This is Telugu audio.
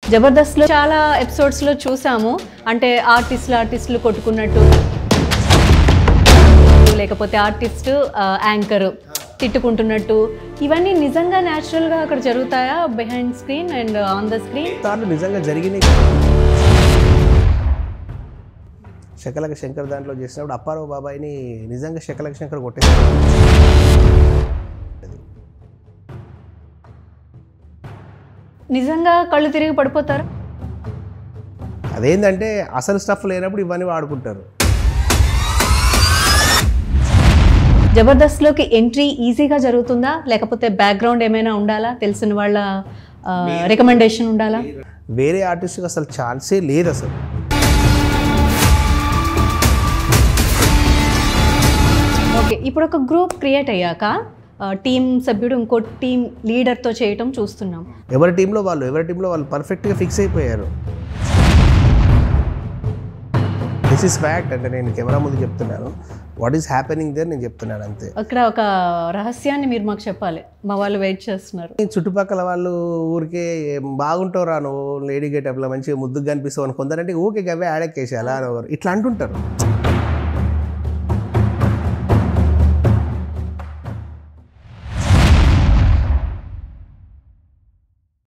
జబర్దస్త్లో చాలా ఎపిసోడ్స్లో చూసాము అంటే ఆర్టిస్టులు ఆర్టిస్టులు కొట్టుకున్నట్టు లేకపోతే ఆర్టిస్ట్ యాంకర్ తిట్టుకుంటున్నట్టు ఇవన్నీ నిజంగా న్యాచురల్గా అక్కడ జరుగుతాయా behind screen and on the screen సార్లు నిజంగా జరిగినాయి శకలక శంకర్ దాంట్లో చేసినప్పుడు అప్పారావు బాబాయిని నిజంగా శకలక శంకర్ కొట్టేశారు నిజంగా కళ్ళు తిరిగి పడిపోతారు అదేంటంటే అసలు స్టఫ్ లేనప్పుడు ఇవన్నీ వాడుకుంటారు జబర్దస్త్లోకి ఎంట్రీ ఈజీగా జరుగుతుందా లేకపోతే బ్యాక్గ్రౌండ్ ఏమైనా ఉండాలా తెలిసిన వాళ్ళ రికమెండేషన్ ఉండాలా వేరే ఆర్టిస్ట్కి అసలు ఛాన్సే లేదు అసలు ఓకే ఇప్పుడు ఒక గ్రూప్ క్రియేట్ అయ్యాక టీం సభ్యుడు ఇంకో టీం లీడర్తో చేయటం చూస్తున్నాం ఎవరి టీంలో వాళ్ళు ఎవరి టీంలో వాళ్ళు పర్ఫెక్ట్గా ఫిక్స్ అయిపోయారు దిస్ ఇస్ ఫ్యాక్ట్ అంటే నేను కెమెరా ముందు చెప్తున్నాను వాట్ ఈస్ హ్యాపెనింగ్ దేర్ నేను చెప్తున్నాను అంతే అక్కడ ఒక రహస్యాన్ని మీరు మాకు చెప్పాలి మా వాళ్ళు వెయిట్ చేస్తున్నారు ఈ చుట్టుపక్కల వాళ్ళు ఊరికే బాగుంటావురా నువ్వు లేడీ గెటప్లో మంచిగా ముద్దుగా కనిపిస్తావు అని కొందరంటే ఊకే గవే ఆడెక్కేసి అలా అని ఒకరు ఇట్లా అంటుంటారు